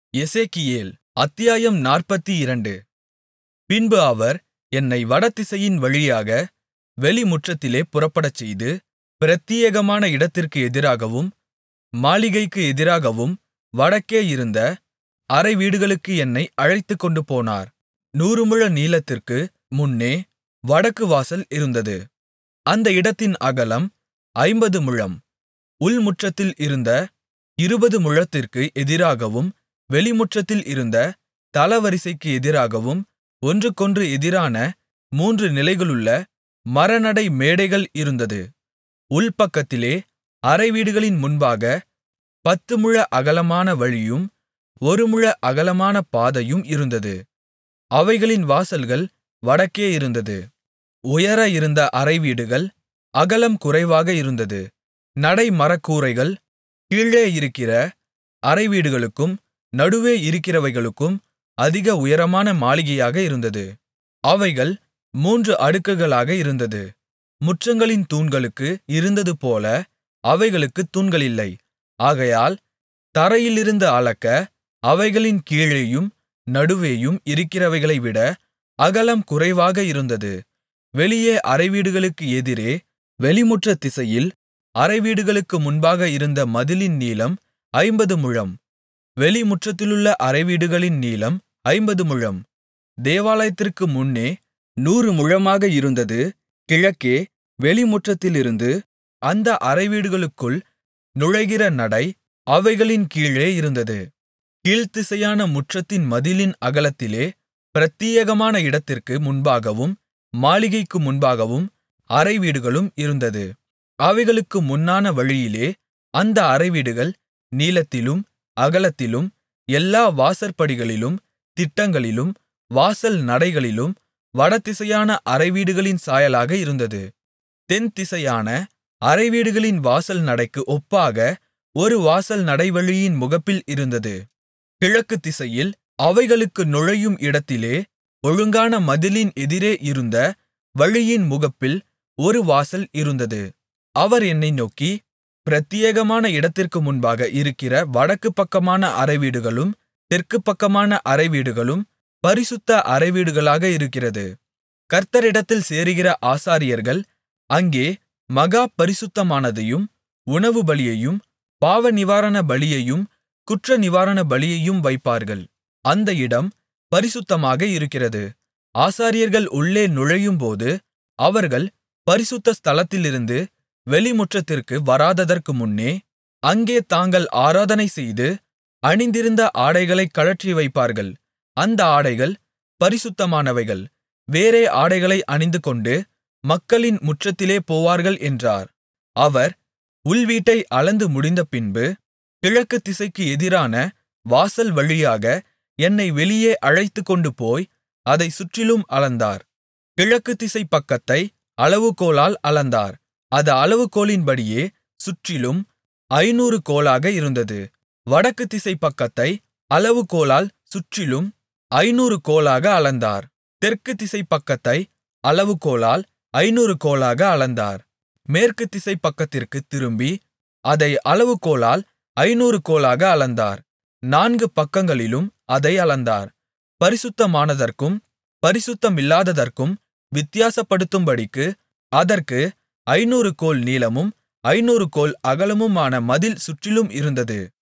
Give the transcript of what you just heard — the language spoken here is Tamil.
எசேக்கியேல் அத்தியாயம் நாற்பத்திரண்டு பின்பு அவர் என்னை வடதிசையின் வழியாக வெளிமுற்றத்திலே புறப்படச்செய்து பிரத்தியேகமான இடத்திற்கு எதிராகவும் மாளிகைக்கு எதிராகவும் வடக்கே இருந்த அறைவீடுகளுக்கு என்னை அழைத்துக்கொண்டுபோனார் நூறு முழ நீளத்திற்கு முன்னே வடக்கு வாசல் இருந்தது அந்த இடத்தின் அகலம் ஐம்பது முழம் உள்முற்றத்தில் இருந்த இருபது முழத்திற்கு எதிராகவும் வெளிமுற்றத்தில் இருந்த தளவரிசைக்கு எதிராகவும் ஒன்றுக்கொன்று எதிரான மூன்று நிலைகளுள்ள மரநடை மேடைகள் இருந்தது உள்பக்கத்திலே அறைவீடுகளின் முன்பாக பத்து முழ அகலமான வழியும் ஒரு முழ அகலமான பாதையும் இருந்தது அவைகளின் வாசல்கள் வடக்கே இருந்தது உயர இருந்த அறைவீடுகள் அகலம் குறைவாக இருந்தது நடை மரக்கூரைகள் கீழே இருக்கிற அறைவீடுகளுக்கும் நடுவே இருக்கிறவைகளுக்கும் அதிக உயரமான மாளிகையாக இருந்தது அவைகள் மூன்று அடுக்குகளாக இருந்தது முற்றங்களின் தூண்களுக்கு இருந்ததுபோல அவைகளுக்குத் தூண்களில்லை ஆகையால் தரையிலிருந்து அளக்க அவைகளின் கீழேயும் நடுவேயும் இருக்கிறவைகளைவிட அகலம் குறைவாக இருந்தது வெளியே அறைவீடுகளுக்கு எதிரே வெளிமுற்ற திசையில் அறைவீடுகளுக்கு முன்பாக இருந்த மதிலின் நீளம் ஐம்பது முழம் வெளிமுற்றத்திலுள்ள அறைவீடுகளின் நீளம் ஐம்பது முழம் தேவாலயத்திற்கு முன்னே நூறு முழமாக இருந்தது கிழக்கே வெளிமுற்றத்திலிருந்து அந்த அறைவீடுகளுக்குள் நுழைகிற நடை அவைகளின் கீழே இருந்தது கீழ்த்திசையான முற்றத்தின் மதிலின் அகலத்திலே பிரத்தியேகமான இடத்திற்கு முன்பாகவும் மாளிகைக்கு முன்பாகவும் அறைவீடுகளும் இருந்தது அவைகளுக்கு முன்னான வழியிலே அந்த அறைவீடுகள் நீளத்திலும் அகலத்திலும் எல்லா வாசற்படிகளிலும் திட்டங்களிலும் வாசல் நடைகளிலும் வடதிசையான அறைவீடுகளின் சாயலாக இருந்தது தென்திசையான அறைவீடுகளின் வாசல் நடைக்கு ஒப்பாக ஒரு வாசல் நடைவழியின் முகப்பில் இருந்தது கிழக்கு திசையில் அவைகளுக்கு நுழையும் இடத்திலே ஒழுங்கான மதிலின் எதிரே இருந்த வழியின் முகப்பில் ஒரு வாசல் இருந்தது அவர் என்னை நோக்கி பிரத்தியேகமான இடத்திற்கு முன்பாக இருக்கிற வடக்கு பக்கமான அறைவீடுகளும் தெற்கு பக்கமான அறைவீடுகளும் பரிசுத்த அறைவீடுகளாக இருக்கிறது கர்த்தரிடத்தில் சேருகிற ஆசாரியர்கள் அங்கே மகா பரிசுத்தமானதையும் உணவு பலியையும் பாவநிவாரண பலியையும் குற்ற நிவாரண பலியையும் வைப்பார்கள் அந்த இடம் பரிசுத்தமாக இருக்கிறது ஆசாரியர்கள் உள்ளே நுழையும்போது அவர்கள் பரிசுத்த ஸ்தலத்திலிருந்து வெளிமுற்றத்திற்கு வராததற்கு முன்னே அங்கே தாங்கள் ஆராதனை செய்து அணிந்திருந்த ஆடைகளைக் கழற்றி வைப்பார்கள் அந்த ஆடைகள் பரிசுத்தமானவைகள் வேறே ஆடைகளை அணிந்துகொண்டு மக்களின் முற்றத்திலே போவார்கள் என்றார் அவர் உள்வீட்டை அளந்து முடிந்தபின்பு கிழக்கு திசைக்கு எதிரான வாசல் வழியாக என்னை வெளியே அழைத்துக்கொண்டு போய் அதைச் சுற்றிலும் அளந்தார் கிழக்கு திசை பக்கத்தை அளவுகோலால் அளந்தார் அது அளவுகோலின்படியே சுற்றிலும் ஐநூறு கோலாக இருந்தது வடக்கு திசை பக்கத்தை அளவுகோலால் சுற்றிலும் ஐநூறு கோலாக அளந்தார் தெற்கு திசை பக்கத்தை அளவுகோலால் ஐநூறு கோலாக அளந்தார் மேற்கு திசை பக்கத்திற்குத் திரும்பி அதை அளவுகோலால் ஐநூறு கோலாக அளந்தார் நான்கு பக்கங்களிலும் அதை அளந்தார் பரிசுத்தமானதற்கும் பரிசுத்தமில்லாததற்கும் வித்தியாசப்படுத்தும்படிக்கு அதற்கு ஐநூறு கோல் நீளமும் ஐநூறு கோல் அகலமுமான மதில் சுற்றிலும் இருந்தது